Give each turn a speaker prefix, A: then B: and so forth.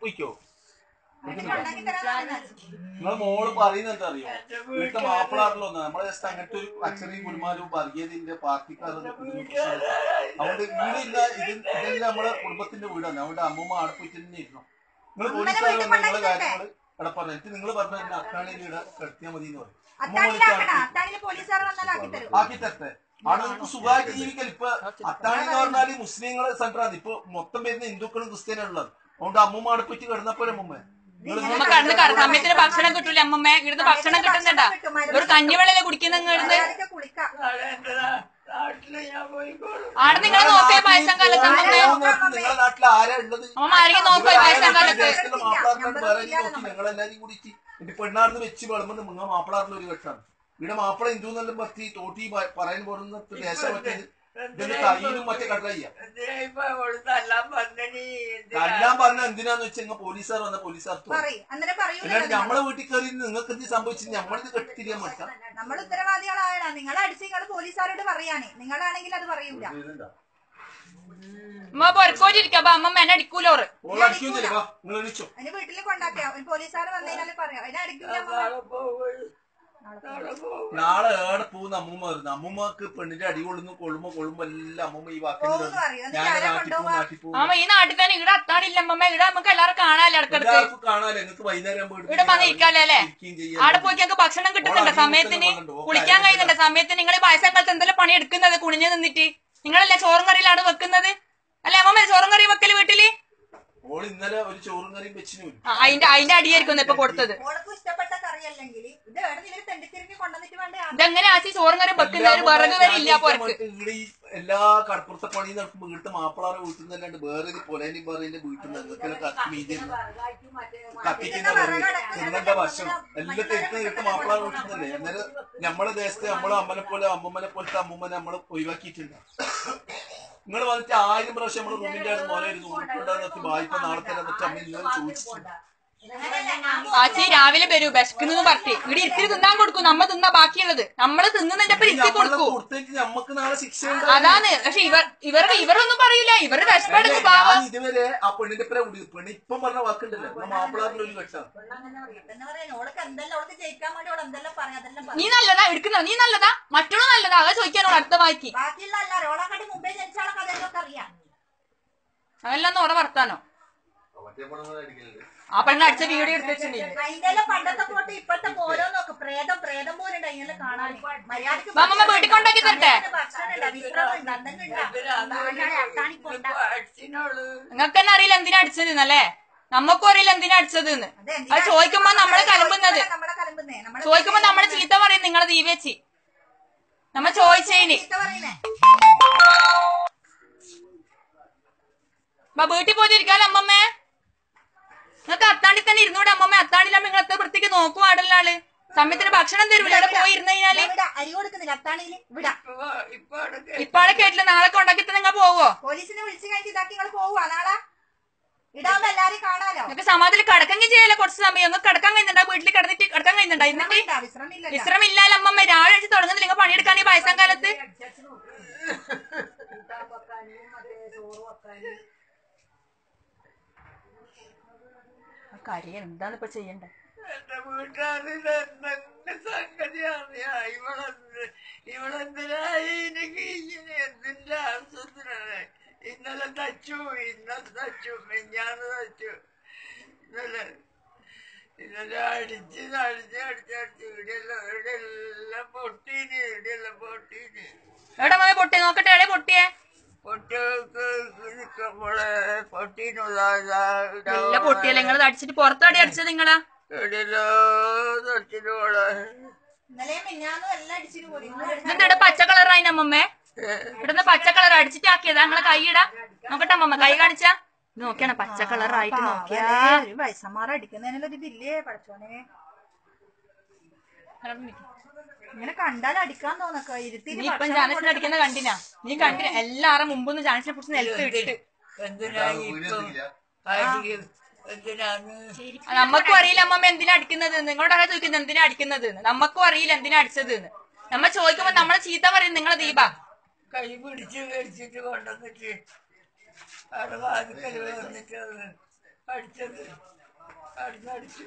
A: പോയിക്കോ
B: ഉണ്ടാക്കി തരാൻ
A: നിങ്ങളെ മോള് പറയുന്നത് എന്താ അറിയോ വീട്ടിലെ മാപ്പിളാറിലോ നമ്മളെ ജസ്റ്റ് അങ്ങനത്തെ ഒരു അച്ഛനെയും കുരുമാരും വർഗീയതിന്റെ പാർട്ടിക്കാർ അതുകൊണ്ട് വീടില്ല ഇത് ഇതെല്ലാം നമ്മളെ കുടുംബത്തിന്റെ വീടാണ് അതുകൊണ്ട് അമ്മൂമ്മ അവിടെ പോയിട്ട് തന്നെ ഇരുന്നു നിങ്ങൾ പോലീസുകാർ നിങ്ങളെ കാര്യങ്ങള് ഇവിടെ പറഞ്ഞു എന്നിട്ട് നിങ്ങൾ പറഞ്ഞ എന്നെ അത്താണി വീട് കിടത്തിയാൽ മതി എന്ന് പറയും അമ്മ
B: അത്താണിയിലാക്കണ
A: വിളിച്ചാൽ
B: അത്താണിയില് പോലീസുകാർ വന്നാൽ ആക്കി തരും
A: ആക്കി തരട്ടെ ആണ് നിങ്ങൾക്ക് സുഖമായിട്ട് ജീവിക്കൽ ഇപ്പൊ അത്താണി എന്ന് പറഞ്ഞാല് മുസ്ലിങ്ങളെ സെന്ററാണ് ഇപ്പൊ മൊത്തം വരുന്ന ഹിന്ദുക്കളും ക്രിസ്ത്യാനുള്ളത് അതുകൊണ്ട് അമ്മൂമ്മ അവിടെ പോയിട്ട് കിടന്നപ്പോലെ അമ്മൂമ്മ
C: അമ്മ കടന്ന് കട സമയത്തിന് ഭക്ഷണം കിട്ടൂല അമ്മമ്മ ഇവിടുന്ന് ഭക്ഷണം കിട്ടുന്നുണ്ടാ ഒരു കഞ്ഞിവെള്ളല്ലേ കുടിക്കുന്ന ഇവിടുന്ന്
B: മര്യാദയ്ക്ക് കുളിക്കാം
D: നാളെ എന്റെ നാ- നാട്ടില് ഞാൻ പോയിക്കോളും
C: ആടെ നിങ്ങൾ നോക്കിയ പായസം കാലത്ത് അമ്മമ്മ
A: നിങ്ങളുടെ നാട്ടിൽ ആരാ ഉള്ളത്
C: അമ്മ ആരെങ്കിലും നോക്കിയ പായസം കാലത്ത്
A: നിങ്ങളെല്ലാരും കൂടി എന്റെ പെണ്ണാർന്ന് വെച്ച് വിളമ്പുന്ന നിങ്ങൾ മാപ്പിളാറിന്റെ ഒരു ഘട്ടമാണ് ഇവിടെ മാപ്പിള ഹിന്ദു എന്നെല്ലാം പറ്റി തോട്ടി പ- പറയാൻ പോകുന്ന ദേശം പറ്റിയത് ഇതിന്റെ തൈനും മറ്റേ കടലയ്യ
D: എന്തിനാ ഇപ്പൊ അവള് തല്ലാൻ പറഞ്ഞനി എന്തിനാ
A: എല്ലാം പറഞ്ഞ എന്തിനാന്ന് വെച്ചാൽ നിങ്ങൾ പോലീസുകാർ വന്ന പോലീസുകാർ
B: പറയും അന്നേരം പറയൂല
A: അല്ലാണ്ട് നമ്മളെ വീട്ടിൽ കയറി നിങ്ങൾക്ക് എന്ത് സംഭവിച്ചു നമ്മളിത് കെട്ടിത്തിരിയാൻ പറ്റാം
B: നമ്മൾ ഉത്തരവാദികളാണ് നിങ്ങളെ അടിച്ച് നിങ്ങൾ പോലീസുകാരോട് പറയാനേ നിങ്ങളാണെങ്കിൽ അത് പറയൂല
C: അമ്മ പൊരക്കോറ്റിരിക്ക അപ്പൊ അമ്മമ്മ എന്നെ അടിക്കൂലോറ്
A: ഓളടിക്കും ചിലപ്പോ നിങ്ങൾ എണിച്ചോ
B: അതിന് വീട്ടിൽ കൊണ്ടാക്കാം പോലീസുകാർ വന്നതിനാല് പറയാം അതിനെ അടിക്കൂല അമ്മ.
D: നാളെ പോകും നാളെ പോകും
A: നാളെ ഏടെ പോകുന്ന അമ്മൂമ്മ വരുന്നു അമ്മൂമ്മക്ക് പെണ്ണിന്റെ അടി കൊള്ളുന്നു കൊള്ളുമ്പോ കൊള്ളുമ്പോ എല്ലാം അമ്മൂമ്മ ഈ വാക്കിന്
B: പോകുന്നു പറയും. എന്നിട്ട്
A: ഞാൻ
B: ആരാ
A: നാട്ടിൽ പോകും
B: കൊണ്ടുപോവാ?
A: നാട്ടിൽ പോകും
C: അമ്മ ഈ നാട്ടിൽ തന്നെ ഇവിടെ അത്താണില്ല അമ്മമ്മ ഇവിടെ നമുക്ക് എല്ലാവരും കാണാല്ലേ ഇടക്കിടക്ക്
A: എല്ലാവർക്കും കാണാലോ നിങ്ങൾക്ക് വൈകുന്നേരം ആകുമ്പോ
C: ഇവിടെ വന്ന് ഇരിക്കാലോ അല്ലേ
A: ഇരിക്കുകയും ചെയ്യാം.
C: ആടെ പോയി ഞങ്ങൾക്ക് ഭക്ഷണം കിട്ടുന്നുണ്ട് സമയത്തിന് കുളിക്കാൻ കഴിയുന്നുണ്ട് സമയത്തിന് നിങ്ങൾ ഈ പായസം കാലത്ത് എന്തെല്ലാം പണി എടുക്കുന്നത് കുണിഞ്ഞു നിന്നിട്ട് നിങ്ങളല്ലേ ചോറും കറിയിലാണ് വെക്കുന്നത് അല്ലെ അമ്മമ്മ ചോറും കറി വെക്കല് വീട്ടില്
A: ഓൾ ഇന്നലെ ഒരു ചോറും കറിയും വെച്ചിന് പോലും.
C: ആ, അതിന്റെ അതിന്റെ അടിയായിരിക്കും ഇപ്പൊ കൊടുത്തത്
B: ഓൾക്ക് ഇഷ്ടപ്പെട്ട കറി അല്ലെങ്കിൽ ഇത് വേണം ഇവര് തെണ്ടിത്തിരിഞ്ഞ് കൊണ്ടുവന്നിട്ട് വേണ്ടേ ആ-
C: ഇതെങ്ങനെ ആച്ചി ചോറും കറി വെക്കുന്ന ഒരു വിറക് വരെ ഇല്ല പോർക്ക്
A: ഇവിടെ ഈ എല്ലാ കടപ്പുറത്തെ പണി നടക്കുമ്പോ വീട്ടിൽ മാപ്പിളാറ് വീട്ടിൽ നിന്ന് അല്ലാണ്ട് വേറെ ഒരു പൊലേനും പറയുന്ന വീട്ടിൽ നിന്ന് നിങ്ങൾക്കെല്ലാം കത്തി മീതിരുന്നു കത്തിക്കുന്ന വിറക് തിന്നേണ്ട ഭക്ഷണം എല്ലാം തെരുത്ത് കിട്ടും മാപ്പിളാറ് വീട്ടിൽ നിന്നല്ലേ എന്നാലും നമ്മളെ ദേശത്തെ നമ്മളെ അമ്മനെ പോലെ അമ്മമ്മനെ പോലത്തെ അമ്മമ്മനെ നമ്മൾ ഒഴിവാക്കിയിട്ടുണ്ട് നിങ്ങൾ വന്നിട്ട് ആയിരം പ്രാവശ്യം നമ്മളെ റൂമിന്റെ അടുത്ത് മോനെ ഒരു നൂറുണ്ടാകുന്ന വായ്പ നാളെ തരാൻ പറ്റും അമ്മ നിങ്ങൾ ചോദിച്ചിട്ടുണ്ട്
C: ആച്ചി രാവിലെ വരൂ വിശക്കുന്നു പറഞ്ഞ് ഇവിടെ ഇത്തിരി തിന്നാൻ കൊടുക്കും നമ്മ തിന്നാ ബാക്കിയുള്ളത് നമ്മള് തിന്നുന്നതിന്റെ ഒപ്പം ഇരുത്തി
A: നമ്മളെ
C: കൊടുക്കും
A: കൊടുത്തേക്ക് നമുക്ക് നാളെ ശിക്ഷ
C: അതാണ് പക്ഷെ ഇവർ ഇവർ ഇവരൊന്നും പറയില്ല ഇവര് വിശപ്പെടുന്നു പാവം
A: ഞാൻ ഇതുവരെ ആ പെണ്ണിന്റെ പേരെ വിളി പെണ്ണ് ഇപ്പം പറഞ്ഞ വാക്കുണ്ടല്ലോ നമ്മുടെ മാപ്പിളാറിന്റെ ഒരു ഘട്ടം
B: എന്ന് പറയാൻ ഓൾക്ക് എന്തെല്ലാം ഓൾക്ക് ജയിക്കാൻ വേണ്ടി ഓൾ എന്തെല്ലാം പറയാം അതെല്ലാം
C: നീ
B: പറയും
C: നല്ലതാ എടുക്കുന്ന നീ നല്ലതാ മറ്റുള്ള നല്ലതാ അതാ ചോദിക്കാനോ അടുത്ത വായിക്ക്
B: ബാക്കിയുള്ള അല്ല ഓളെക്കാട്ടി മുമ്പേ ജനിച്ചാളെ കഥകളൊക്കെ അറിയാം
C: അതെല്ലാം ഓടെ വർത്താനോ ആ പെണ്ണ് അടിച്ച വീഡിയോ എടുത്ത് വെച്ചിട്ടുണ്ടെങ്കിൽ
B: അതിന്റെ പണ്ടത്തെ പോട്ട് ഇപ്പോഴത്തെ ഓരോ നോക്ക് പ്രേതം പ്രേതം പോലെ ഉണ്ട് അതിനെല്ലാം കാണാൻ മര്യാദക്ക്
C: അമ്മമ്മ വീട്ടിൽ കൊണ്ടാക്കി തരട്ടെ
B: ഭക്ഷണമില്ല വിശ്രമം ഉണ്ട് എന്തെങ്കിലും അത്താണിക്കൊണ്ട
D: അടിച്ചിനോള്
C: നിങ്ങൾക്ക് തന്നെ അറിയില്ല എന്തിനാ അടിച്ചത് എന്നല്ലേ നമുക്കും അറിയില്ല എന്തിനാ അടിച്ചത് എന്ന് അത് ചോദിക്കുമ്പോ നമ്മള് കലമ്പുന്നത്
B: നമ്മളെ കലമ്പുന്നേ നമ്മളെ
C: ചോദിക്കുമ്പോ നമ്മള് ചീത്ത പറയും നിങ്ങളെ ദീപേച്ചി നമ്മ ചോദിച്ചേന്
B: ചീത്ത പറയുന്നേ
C: ബാ വീട്ടിൽ പോയിരിക്കാലോ അമ്മമ്മേ നിങ്ങൾക്ക് അത്താണ്ടി തന്നെ ഇരുന്നൂടെ അമ്മമ്മ അത്താണ്ടിലാകുമ്പോ നിങ്ങൾ എത്ര വൃത്തിക്ക് നോക്കും ആടല്ല ആള് സമയത്തിന് ഭക്ഷണം തരൂല അവിടെ പോയി ഇരുന്ന് കഴിഞ്ഞാല്
B: ഇവിടെ അരി കൊടുക്കുന്നില്ല അത്താണിയില് ഇവിടെ
D: ഇപ്പൊ ഇപ്പൊ അവിടെ
C: ഇപ്പൊ ആളെ കേട്ടില്ല നാളെ കൊണ്ടാക്കി നിങ്ങൾ പോവോ
B: പോലീസിനെ വിളിച്ചു കഴിഞ്ഞിട്ട് ഇതാക്കി നിങ്ങൾ പോവുക നാളെ ഇടാവുമ്പോ എല്ലാരും കാണാലോ
C: നിങ്ങൾക്ക് സമാധിയിൽ കിടക്കെങ്കിൽ ചെയ്യല്ലോ കുറച്ച് സമയം ഒന്ന് കിടക്കാൻ കഴിയുന്നുണ്ടോ വീട്ടിൽ കിടന്നിട്ട് കിടക്കാൻ കഴിയുന്നുണ്ടോ എന്നിട്ട്
B: വിശ്രമില്ല
C: വിശ്രമില്ലാലോ അമ്മമ്മ രാവിലെ അടിച്ച് തുടങ്ങുന്നില്ല നിങ്ങൾ പണിയെടുക്കാൻ ഈ വയസ്സാം കാലത്ത് കാര്യം എന്താണ് ഇപ്പൊ ചെയ്യണ്ടേ
D: എന്റെ വീട്ടുകാരിൽ എന്തെങ്കിലും സംഗതി അറിയാം ഇവളെന്ത് ഇവളെന്തിനായി എനിക്ക് ഇങ്ങനെ എന്തിന്റെ ആവശ്യത്തിനാണ് ഇന്നലെ തച്ചു ഇന്നലെ തച്ചു മിഞ്ഞാന്ന് തച്ചു ഇന്നലെ ഇന്നലെ അടിച്ച് അടിച്ച് അടിച്ച് അടിച്ച് ഇവിടെയെല്ലാം ഇവിടെയെല്ലാം പൊട്ടീന് ഇവിടെയെല്ലാം പൊട്ടീന്
C: എവിടെ മമ്മ പൊട്ടി നോക്കട്ടെ എവിടെ പൊട്ടിയേ
D: പൊട്ടിയൊക്കെ നിൽക്കുമ്പോളെ പൊട്ടീനുള്ള
C: നല്ല പൊട്ടിയല്ലേ നിങ്ങൾ അടിച്ചിട്ട് പുറത്തടി അടിച്ചത് നിങ്ങളാ
D: എവിടെയല്ലോ തച്ചിനോളെ
B: ഇന്നലെ മിഞ്ഞാന്നും എല്ലാം അടിച്ചിട്ട് പോയി ഇന്ന്
C: എന്നിട്ട് ഇവിടെ പച്ച കളറായി അമ്മമ്മേ ഇവിടുന്ന് പച്ച കളർ അടിച്ചിട്ട് ആക്കിയതാ നിങ്ങളെ കൈയിടാ നോക്കട്ടെ അമ്മമ്മ കൈ കാണിച്ചാ നോക്കിയാണ് പച്ച കളറായിട്ട് നോക്കിയാ
B: ഒരു വയസ്സന്മാരെ അടിക്കുന്നതിനുള്ള ഇതില്ലേ പഠിച്ചോനെ ഇങ്ങനെ കണ്ടാൽ അടിക്കാൻ തോന്നക്ക ഇരുത്തി
C: നീ ഇപ്പം ജാനസിനെ അടിക്കുന്ന കണ്ടിനാ നീ കണ്ടിന എല്ലാരും മുമ്പൊന്നും ജാനസിനെ പിടിച്ച് നിലത്ത് ഇട്ട്
D: എന്തിനാ ഇപ്പം അടിക്ക് എന്തിനാന്ന്
C: നമ്മക്കും അറിയില്ല അമ്മമ്മ എന്തിനാ അടിക്കുന്നത് നിങ്ങളോട് ആരാ ചോദിക്കുന്നത് എന്തിനാ അടിക്കുന്നത് നമ്മക്കും അറിയില്ല എന്തിനാ അടിച്ചത് എന്ന് നമ്മ ചോദിക്കുമ്പോ നമ്മളെ ചീത്ത പറയും നിങ്ങളെ ദീപ
D: കൈ പിടിച്ച് മേടിച്ചിട്ട് കൊണ്ടുവന്നിട്ട് അവിടെ വാതിക്കൽ വന്നിട്ട് അത് അടിച്ചത് അടിച്ചടിച്ചു